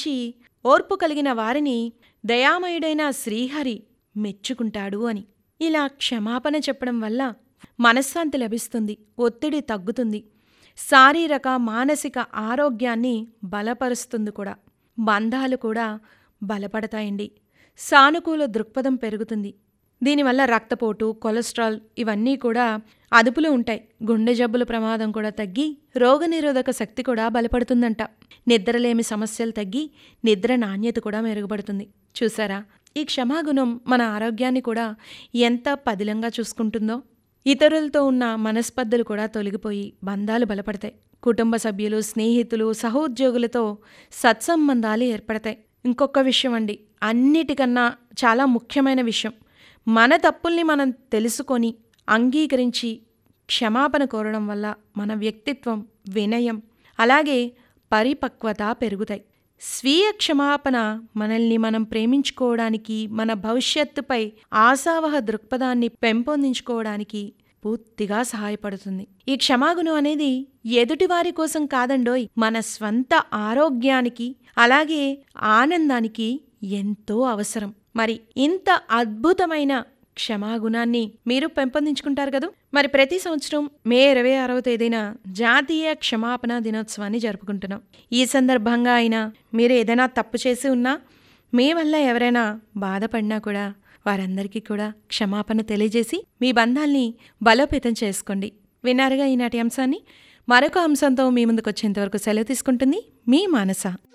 మంచి ఓర్పు కలిగిన వారిని దయామయుడైన శ్రీహరి మెచ్చుకుంటాడు అని ఇలా క్షమాపణ చెప్పడం వల్ల మనశ్శాంతి లభిస్తుంది ఒత్తిడి తగ్గుతుంది శారీరక మానసిక ఆరోగ్యాన్ని బలపరుస్తుంది కూడా బంధాలు కూడా బలపడతాయండి సానుకూల దృక్పథం పెరుగుతుంది దీనివల్ల రక్తపోటు కొలెస్ట్రాల్ ఇవన్నీ కూడా అదుపులో ఉంటాయి గుండె జబ్బుల ప్రమాదం కూడా తగ్గి రోగనిరోధక శక్తి కూడా బలపడుతుందంట నిద్రలేమి సమస్యలు తగ్గి నిద్ర నాణ్యత కూడా మెరుగుపడుతుంది చూసారా ఈ క్షమాగుణం మన ఆరోగ్యాన్ని కూడా ఎంత పదిలంగా చూసుకుంటుందో ఇతరులతో ఉన్న మనస్పర్ధలు కూడా తొలగిపోయి బంధాలు బలపడతాయి కుటుంబ సభ్యులు స్నేహితులు సహోద్యోగులతో సత్సంబంధాలు ఏర్పడతాయి ఇంకొక విషయం అండి అన్నిటికన్నా చాలా ముఖ్యమైన విషయం మన తప్పుల్ని మనం తెలుసుకొని అంగీకరించి క్షమాపణ కోరడం వల్ల మన వ్యక్తిత్వం వినయం అలాగే పరిపక్వత పెరుగుతాయి స్వీయ క్షమాపణ మనల్ని మనం ప్రేమించుకోవడానికి మన భవిష్యత్తుపై ఆశావహ దృక్పథాన్ని పెంపొందించుకోవడానికి పూర్తిగా సహాయపడుతుంది ఈ క్షమాగుణం అనేది ఎదుటివారి కోసం కాదండోయ్ మన స్వంత ఆరోగ్యానికి అలాగే ఆనందానికి ఎంతో అవసరం మరి ఇంత అద్భుతమైన క్షమాగుణాన్ని మీరు పెంపొందించుకుంటారు కదా మరి ప్రతి సంవత్సరం మే ఇరవై ఆరవ తేదీన జాతీయ క్షమాపణ దినోత్సవాన్ని జరుపుకుంటున్నాం ఈ సందర్భంగా అయినా మీరు ఏదైనా తప్పు చేసి ఉన్నా మీ వల్ల ఎవరైనా బాధపడినా కూడా వారందరికీ కూడా క్షమాపణ తెలియజేసి మీ బంధాల్ని బలోపేతం చేసుకోండి విన్నారుగా ఈనాటి అంశాన్ని మరొక అంశంతో మీ ముందుకు వచ్చేంతవరకు సెలవు తీసుకుంటుంది మీ మానస